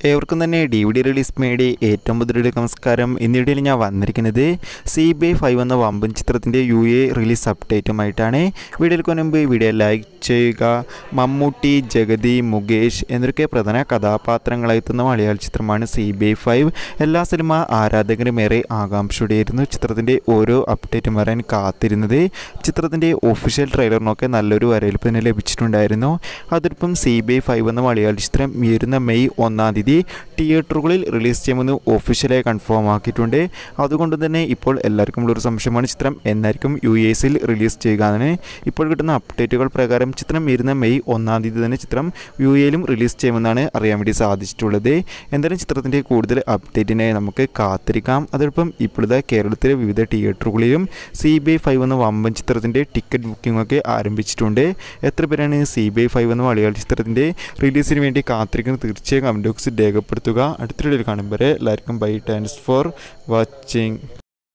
ഏവർക്കും തന്നെ D V D release മേടി ഏറ്റവും പുതിയ നമസ്കാരം ഇന്നിടയിൽ ഞാൻ വന്നിരിക്കുന്നത് സി ബി ഐ ഫൈവ് എന്ന വമ്പൻ ചിത്രത്തിൻ്റെ യു എ റിലീസ് അപ്ഡേറ്റുമായിട്ടാണ് വീഡിയോയിൽ മുൻപ് വീഡിയോ ലൈക്ക് ചെയ്യുക മമ്മൂട്ടി ജഗതി മുകേഷ് എന്നൊക്കെ പ്രധാന കഥാപാത്രങ്ങളെത്തുന്ന മലയാള ചിത്രമാണ് സി ബി ഐ ഫൈവ് എല്ലാ സിനിമ ആരാധകരും ഏറെ ആകാംക്ഷയോടെയായിരുന്നു ചിത്രത്തിൻ്റെ ഓരോ അപ്ഡേറ്റും വരാൻ കാത്തിരുന്നത് ചിത്രത്തിൻ്റെ ഒഫീഷ്യൽ ട്രെയിലറിനൊക്കെ നല്ലൊരു വരവേൽപ്പ് തന്നെ ലഭിച്ചിട്ടുണ്ടായിരുന്നു അതിപ്പം സി ബി ഐ ഫൈവ് എന്ന മലയാള ചിത്രം വരുന്ന മെയ് ഒന്നാം തീയതി തിയേറ്ററുകളിൽ റിലീസ് ചെയ്യുമെന്ന് ഒഫീഷ്യലായി കൺഫേം ആക്കിയിട്ടുണ്ട് അതുകൊണ്ട് തന്നെ ഇപ്പോൾ എല്ലാവർക്കും ഉള്ളൊരു സംശയമാണ് ചിത്രം എന്നായിരിക്കും യു എസിൽ റിലീസ് ചെയ്യുക എന്ന് ഇപ്പോൾ കിട്ടുന്ന അപ്ഡേറ്റുകൾ പ്രകാരം ചിത്രം വരുന്ന മെയ് ഒന്നാം തീയതി തന്നെ ചിത്രം യു എയിലും റിലീസ് ചെയ്യുമെന്നാണ് അറിയാൻ വേണ്ടി സാധിച്ചിട്ടുള്ളത് എന്തായാലും ചിത്രത്തിൻ്റെ കൂടുതൽ അപ്ഡേറ്റിനായി നമുക്ക് കാത്തിരിക്കാം അതോടൊപ്പം ഇപ്പോഴത്തെ കേരളത്തിലെ വിവിധ തിയേറ്ററുകളിലും സി ബി ഐ ഫൈവ് എന്ന വമ്പൻ ചിത്രത്തിൻ്റെ ടിക്കറ്റ് ബുക്കിംഗ് ഒക്കെ ആരംഭിച്ചിട്ടുണ്ട് എത്ര പേരാണ് സി ബി ഐ ഫൈവ് എന്ന മലയാള ചിത്രത്തിൻ്റെ റിലീസിന് വേണ്ടി കാത്തിരിക്കുന്നത് തീർച്ചയായും കമൻറ്റ് ബോക്സിൽ രേഖപ്പെടുത്തുക അടുത്ത വീഡിയോയിൽ കാണും വരെ എല്ലാവർക്കും ബൈ താങ്ക്സ് ഫോർ വാച്ചിങ്